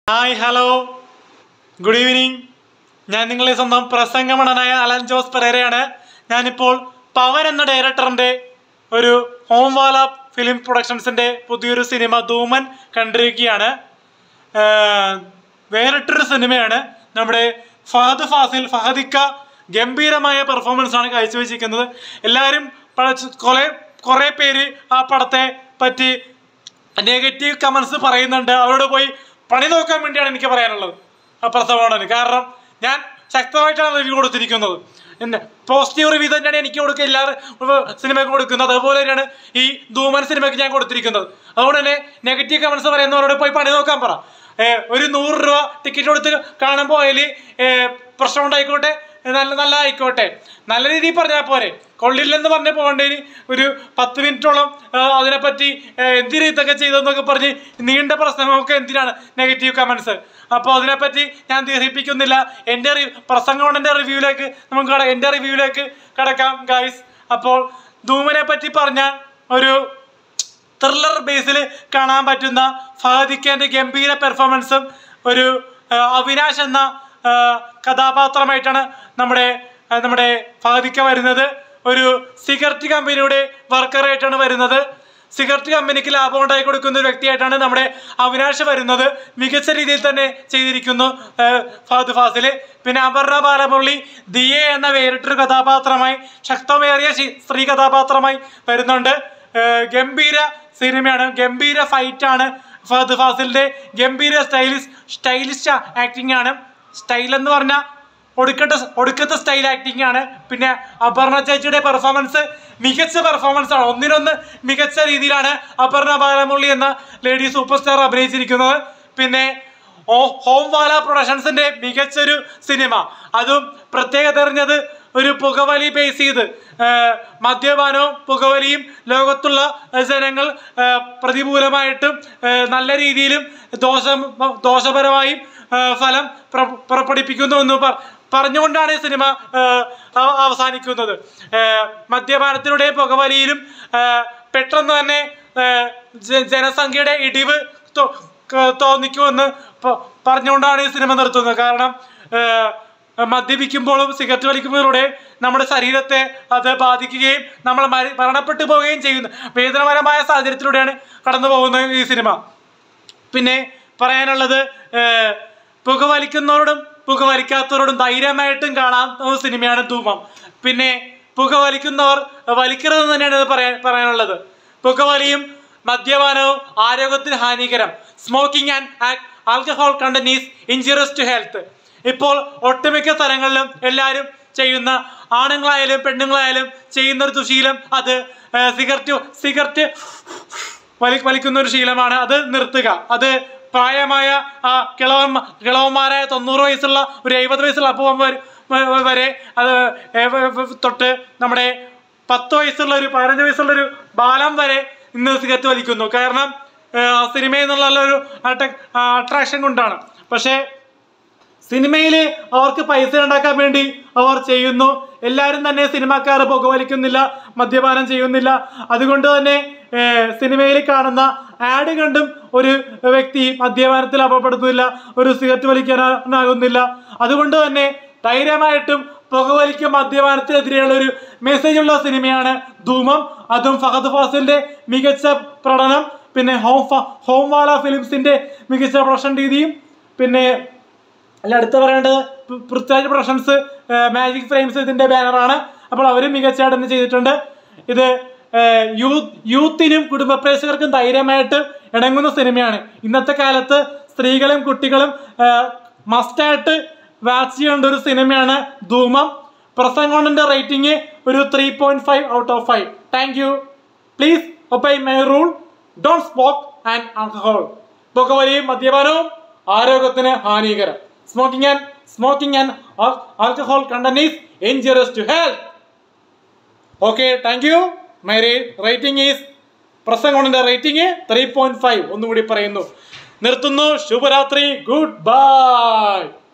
hi hello good evening ഞാൻ നിങ്ങളെ സ്വന്തം പ്രസംഗമണനായ അലൻ ജോസ് പെരേരയാണ് ഞാനിപ്പോൾ പവൻ എന്ന ഡയറക്ടറിൻ്റെ ഒരു ഹോംവാല ഫിലിം പ്രൊഡക്ഷൻസിൻ്റെ പുതിയൊരു സിനിമ ധൂമൻ കണ്ടിരിക്കുകയാണ് ആഹ് വേറിട്ടൊരു സിനിമയാണ് നമ്മുടെ ഫഹദ് ഫാസിൽ ഫഹദിക്ക ഗംഭീരമായ പെർഫോമൻസ് ആണ് കാഴ്ചവെച്ചിരിക്കുന്നത് എല്ലാവരും പഴ- കുറെ കുറേ പേര് ആ പടത്തെ പറ്റി നെഗറ്റീവ് കമൻസ് പറയുന്നുണ്ട് അവരോട് പോയി പണി നോക്കാൻ വേണ്ടിയാണ് എനിക്ക് പറയാനുള്ളത് ആ പ്രസവോണന് കാരണം ഞാൻ ശക്തമായിട്ടാണ് റിവ്യൂ കൊടുത്തിരിക്കുന്നത് എന്നെ പോസിറ്റീവ് റിവ്യൂ തന്നെയാണ് എനിക്ക് കൊടുക്കുക എല്ലാ സിനിമയ്ക്ക് കൊടുക്കുന്നത് അതുപോലെ തന്നെയാണ് ഈ ധൂമൻ സിനിമയ്ക്ക് ഞാൻ കൊടുത്തിരിക്കുന്നത് അതുകൊണ്ട് തന്നെ നെഗറ്റീവ് കമൻസ് പറയുന്നവരോട് പോയി പണി നോക്കാൻ പറ ഏ, ഒരു നൂറ് രൂപ ടിക്കറ്റ് കൊടുത്ത് കാണുമ്പോൾ അതിൽ പ്രശ്നം ഉണ്ടായിക്കോട്ടെ നല്ല നല്ല ആയിക്കോട്ടെ നല്ല രീതിയിൽ പറഞ്ഞാൽ പോരെ കൊള്ളില്ലെന്ന് പറഞ്ഞ് പോകേണ്ടതിന് ഒരു പത്ത് മിനിറ്റോളം ആ, അതിനെപ്പറ്റി ആ, എന്തിന് ഇതൊക്കെ ചെയ്തെന്നൊക്കെ പറഞ്ഞ് നീണ്ട പ്രസംഗമൊക്കെ എന്തിനാണ് നെഗറ്റീവ് കമൻസ് അപ്പോൾ അതിനെപ്പറ്റി ഞാൻ ദീർഘിപ്പിക്കുന്നില്ല എൻ്റെ റി പ്രസംഗോണൻ്റെ റിവ്യൂവിലേക്ക് നമുക്ക് കട എൻ്റെ റിവ്യൂവിലേക്ക് കടക്കാം ഗൈസ് അപ്പോൾ ധൂമനെ പറ്റി പറഞ്ഞ ഒരു ത്രില്ലർ ബേസിൽ കാണാൻ പറ്റുന്ന ഫഹദിഖാന്റെ ഗംഭീര പെർഫോമൻസും ഒരു ആ, അവിനാശ് എന്ന ആ, കഥാപാത്രമായിട്ടാണ് നമ്മുടെ ആ, നമ്മുടെ ഫഹദിക്ക വരുന്നത് ഒരു സിഗരറ്റ് കമ്പനിയുടെ വർക്കറായിട്ടാണ് വരുന്നത് സിഗരറ്റ് കമ്പനിക്ക് ലാഭം ഉണ്ടായി കൊടുക്കുന്ന ഒരു വ്യക്തിയായിട്ടാണ് നമ്മുടെ അവിനാശ് വരുന്നത് മികച്ച രീതിയിൽ തന്നെ ചെയ്തിരിക്കുന്നു ആ, ഫഹദ് ഫാസിൽ പിന്നെ അപർണ ബാലമുരളി ദിയെ എന്ന വേറിട്ടൊരു കഥാപാത്രമായി ശക്തമേറിയ ശി- സ്ത്രീ കഥാപാത്രമായി വരുന്നുണ്ട് ഏഹ് ഗംഭീര സിനിമയാണ് ഗംഭീര ഫൈറ്റ് ആണ് ഫഹദ് ഫാസിലിന്റെ ഗംഭീര സ്റ്റൈലിഷ് സ്റ്റൈലിഷ് ആക്ടിംഗ് ആണ് സ്റ്റൈൽ എന്ന് പറഞ്ഞാൽ ഒടുക്കത്തെ ഒടുക്കത്തെ സ്റ്റൈൽ ആക്ടിംഗ് ആണ് പിന്നെ അപർണ ചേച്ചിയുടെ പെർഫോമൻസ് മികച്ച പെർഫോമൻസ് ആണ് ഒന്നിനൊന്ന് മികച്ച രീതിയിലാണ് അപർണ ബാലമുരളി എന്ന ലേഡി സൂപ്പർ സ്റ്റാർ അഭിനയിച്ചിരിക്കുന്നത് പിന്നെ ഓ ഹോംവാല പ്രൊഡക്ഷൻസിന്റെ മികച്ചൊരു സിനിമ അതും പ്രത്യേകത അറിഞ്ഞത് ഒരു പുകവലി ബേസ് ചെയ്ത് ആ, മദ്യപാനവും പുകവലിയും ലോകത്തുള്ള ആ, ജനങ്ങൾ ആ, പ്രതികൂലമായിട്ടും ആ, നല്ല രീതിയിലും ദോഷം ദോഷപരമായും ആ, ഫലം പ്ര- പുറപ്പെടുപ്പിക്കുന്നു എന്ന് പ- പറഞ്ഞുകൊണ്ടാണ് ഈ സിനിമ ആ, അവ- അവസാനിക്കുന്നത് ആ, മദ്യപാനത്തിലൂടെയും പുകവലിയിലും ആ, പെട്ടെന്ന് തന്നെ ആ, ജ- ജനസംഖ്യയുടെ ഇടിവ് തോ- ക- തോന്നിക്കുമെന്ന് പ- പറഞ്ഞുകൊണ്ടാണ് ഈ സിനിമ നിർത്തുന്നത് കാരണം ഏഹ്, മദ്യപിക്കുമ്പോഴും സിഗരറ്റ് വലിക്കുമ്പോഴുടെ നമ്മുടെ ശരീരത്തെ അത് ബാധിക്കുകയും നമ്മൾ മര- മരണപ്പെട്ടു പോവുകയും ചെയ്യുന്നു വേദനപരമായ സാഹചര്യത്തിലൂടെയാണ് കടന്നു പോകുന്നത് ഈ സിനിമ പിന്നെ പറയാനുള്ളത് ഏഹ്, പുകവലിക്കുന്നവരോടും പുകവലിക്കാത്തവരോടും ധൈര്യമായിട്ടും കാണാവുന്ന ഒരു സിനിമയാണ് ധൂമം പിന്നെ പുകവലിക്കുന്നവർ വലിക്കരുതെന്ന് തന്നെയാണ് ഇത് പറയാൻ പറയാനുള്ളത് പുകവലിയും മദ്യപാനവും ആരോഗ്യത്തിന് ഹാനികരം smoking and alcohol content is injurious to health ഇപ്പോൾ ഒട്ടുമിക്ക സ്ഥലങ്ങളിലും എല്ലാവരും ചെയ്യുന്ന ആണുങ്ങളായാലും പെണ്ണുങ്ങളായാലും ചെയ്യുന്ന ഒരു ദുശീലം അത് ഏഹ്, സിഗരറ്റ് സിഗരറ്റ് വലി വലിക്കുന്ന ഒരു ശീലമാണ് അത് നിർത്തുക അത് പ്രായമായ ആ കിളവന്മാ കിളവന്മാരായ തൊണ്ണൂറ് വയസ്സുള്ള ഒരു എഴുപത് വയസ്സുള്ള അപ്പൂപ്പന്മാർ വ- വരെ അത് ഏ- വ- വ- തൊട്ട് നമ്മുടെ പത്ത് വയസ്സുള്ള ഒരു പതിനഞ്ച് വയസ്സുള്ള ഒരു ബാലം വരെ ഇന്ന് സിഗരറ്റ് വലിക്കുന്നു കാരണം ഏ, ആ സിനിമയിൽ നിന്നുള്ള ഒരു അട്രാക്ഷൻ കൊണ്ടാണ് പക്ഷേ സിനിമയിൽ അവർക്ക് പൈസ ഉണ്ടാക്കാൻ വേണ്ടി അവർ ചെയ്യുന്നു എല്ലാവരും തന്നെ സിനിമാക്കാർ പുകവലിക്കുന്നില്ല മദ്യപാനം ചെയ്യുന്നില്ല അതുകൊണ്ട് തന്നെ സിനിമയിൽ കാണുന്ന ആഡ് കണ്ടും ഒരു വ്യക്തി മദ്യപാനത്തിൽ അപപ്പെടുന്നില്ല ഒരു സിഗരറ്റ് വലിക്കാനാകുന്നില്ല അതുകൊണ്ട് തന്നെ ധൈര്യമായിട്ടും പുകവലിക്കും മദ്യപാനത്തിനെതിരെയുള്ള ഒരു മെസ്സേജ് ഉള്ള സിനിമയാണ് ധൂമം അതും ഫഹദ് ഫാസിലിന്റെ മികച്ച പ്രകടനം പിന്നെ ഹോം ഫ- ഹോംവാല ഫിലിംസിന്റെ മികച്ച പ്രൊഡക്ഷൻ രീതിയും പിന്നെ അല്ല അടുത്ത പറയേണ്ടത് പൃ- പൃഥ്വിരാജ് പ്രൊഡക്ഷൻസ് മാജിക് ഫ്രെയിംസ് ഇതിന്റെ ബാനറാണ് അപ്പോൾ അവരും മികച്ചതായിട്ട് തന്നെ ചെയ്തിട്ടുണ്ട് ഇത് യൂത്ത് യൂത്തിനും കുടുംബ പ്രേക്ഷകർക്കും ധൈര്യമായിട്ട് ഇണങ്ങുന്ന സിനിമയാണ് ഇന്നത്തെ കാലത്ത് സ്ത്രീകളും കുട്ടികളും മസ്റ്റായിട്ട് വാച്ച് ചെയ്യേണ്ട ഒരു സിനിമയാണ് ധൂമം പ്രസംഗോണിന്റെ റേറ്റിംഗ് ഒരു three point five out of five thank you please ഒപ്പൈ my rule don't smoke and alcohol പുകവലിയും മദ്യപാനവും ആരോഗ്യത്തിന് ഹാനികരം smoking and smoking and alcohol content is injurious to health okay thank you my rating is പ്രസംഗോണിന്റെ rating three point five ഒന്നുകൂടി പറയുന്നു നിർത്തുന്നു ശുഭരാത്രി ഗുഡ് ബൈ